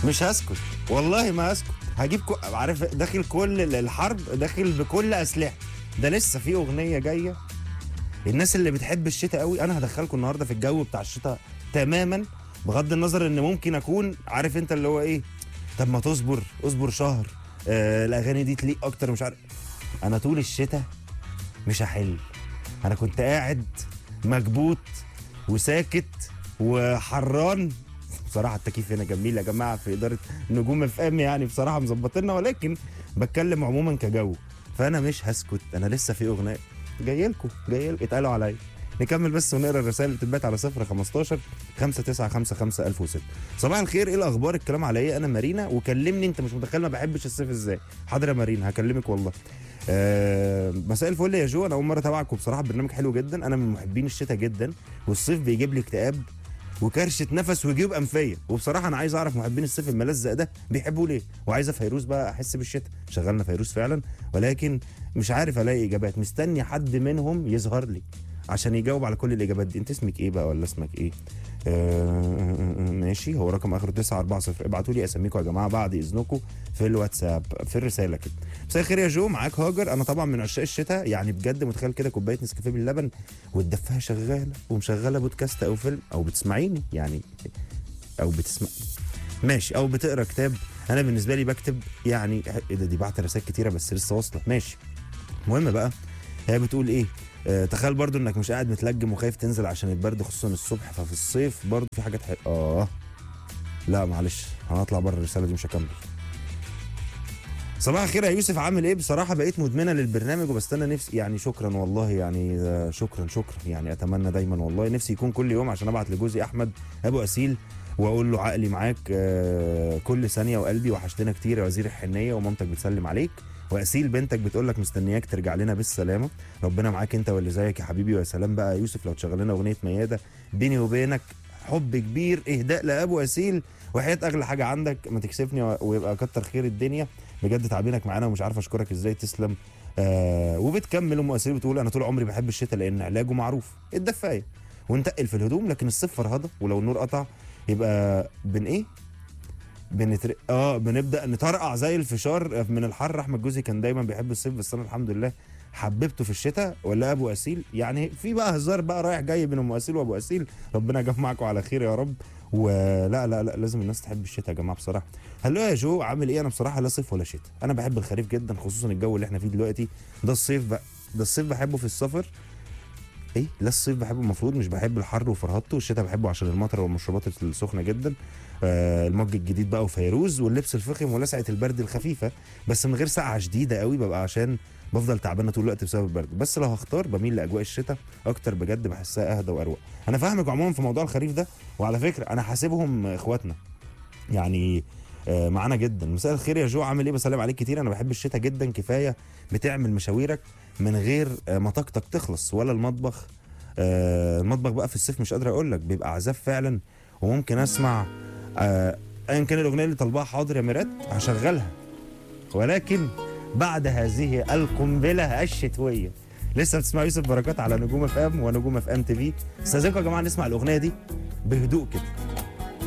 مش هسكت والله ما هسكت هجيب كو... عارف داخل كل الحرب داخل بكل اسلحه ده لسه في اغنيه جايه الناس اللي بتحب الشتاء قوي انا هدخلكم النهارده في الجو بتاع الشتاء تماما بغض النظر ان ممكن اكون عارف انت اللي هو ايه طب ما تصبر اصبر شهر آه الاغاني دي تليق اكتر مش عارف انا طول الشتاء مش هحل انا كنت قاعد مكبوت وساكت وحران بصراحه التكييف هنا جميل يا جماعه في اداره نجوم اف ام يعني بصراحه مظبطينا ولكن بتكلم عموما كجو فانا مش هسكت انا لسه في اغنيه جاي لكم جاي لكم اتقالوا عليا نكمل بس ونقرا الرسائل اللي بتتبعت على 0 15 5955 1006 صباح الخير ايه الاخبار الكلام على ايه انا مارينا وكلمني انت مش متخيل ما بحبش الصيف ازاي حاضر يا مارينا هكلمك والله آه مساء الفل يا جو انا اول مره اتابعك وبصراحه برنامج حلو جدا انا من محبين الشتاء جدا والصيف بيجيب لي اكتئاب وكرشه نفس وجيوب انفيه وبصراحه انا عايز اعرف محبين الصيف الملزق ده بيحبوا ليه وعايزه فيروز بقى احس بالشتاء شغلنا فيروز فعلا ولكن مش عارف الاقي اجابات مستني حد منهم يظهر لي عشان يجاوب على كل الاجابات دي انت اسمك ايه بقى ولا اسمك ايه آه ماشي هو رقم اخره 940 ابعتوا لي اساميكم يا جماعه بعد اذنكم في الواتساب في الرساله كده مساء الخير يا جو معاك هاجر انا طبعا من عشاق الشتاء يعني بجد متخيل كده كوبايه نسكافيه باللبن والدفايه شغاله ومشغله بودكاست او فيلم او بتسمعيني يعني او بتسمع ماشي او بتقرا كتاب انا بالنسبه لي بكتب يعني ايه ده دي بعت رسائل كتيره بس لسه واصله ماشي المهم بقى هي بتقول ايه آه تخيل برضو انك مش قاعد متلجم وخايف تنزل عشان البرد خصوصا الصبح ففي الصيف برضو في حاجات حق... اه لا معلش هنطلع بره الرساله دي مش هكمل صباح الخير يا يوسف عامل ايه بصراحه بقيت مدمنه للبرنامج وبستنى نفسي يعني شكرا والله يعني آه، شكرا شكرا يعني اتمنى دايما والله نفسي يكون كل يوم عشان ابعت لجوزي احمد ابو اسيل واقول له عقلي معاك آه، كل ثانيه وقلبي وحشتنا كتير يا وزير الحنيه ومامتك بتسلم عليك واسيل بنتك بتقول لك مستنياك ترجع لنا بالسلامه ربنا معاك انت واللي زيك يا حبيبي ويا سلام بقى يا يوسف لو تشغل لنا اغنيه مياده بيني وبينك حب كبير اهداء لابو اسيل وحياه اغلى حاجه عندك ما تكسفني و- ويبقى كتر خير الدنيا بجد تعبينك معانا ومش عارف اشكرك ازاي تسلم آه وبتكمل ام اسيل بتقول انا طول عمري بحب الشتاء لان علاجه معروف الدفايه ونتقل في الهدوم لكن الصيف فرهضه ولو النور قطع يبقى بن ايه بنتر... اه بنبدا نطرقع زي الفشار من الحر احمد جوزي كان دايما بيحب الصيف بس انا الحمد لله حببته في الشتاء ولا ابو اسيل يعني في بقى هزار بقى رايح جاي بين ام اسيل وابو اسيل ربنا يجمعكم على خير يا رب ولا لا لا لازم الناس تحب الشتاء يا جماعه بصراحه هلو يا جو عامل ايه انا بصراحه لا صيف ولا شتاء انا بحب الخريف جدا خصوصا الجو اللي احنا فيه دلوقتي ده الصيف بقى ده الصيف بحبه في السفر ايه لا الصيف بحبه المفروض مش بحب الحر وفرهدته والشتاء بحبه عشان المطر والمشروبات السخنه جدا آه المج الجديد بقى وفيروز واللبس الفخم ولسعه البرد الخفيفه بس من غير سقعه شديده قوي ببقى عشان بفضل تعبانه طول الوقت بسبب البرد بس لو هختار بميل لاجواء الشتاء اكتر بجد بحسها اهدى واروق انا فاهمك عموما في موضوع الخريف ده وعلى فكره انا حاسبهم اخواتنا يعني آه، معانا جدا مساء الخير يا جو عامل ايه بسلم عليك كتير انا بحب الشتاء جدا كفايه بتعمل مشاويرك من غير آه، ما طاقتك تخلص ولا المطبخ آه، المطبخ بقى في الصيف مش قادر اقول لك بيبقى عذاب فعلا وممكن اسمع آه، ايا كان الاغنيه اللي طالباها حاضر يا ميرات هشغلها ولكن بعد هذه القنبله الشتويه لسه بتسمع يوسف بركات على نجوم اف ام ونجوم اف ام تي في استاذنكم يا جماعه نسمع الاغنيه دي بهدوء كده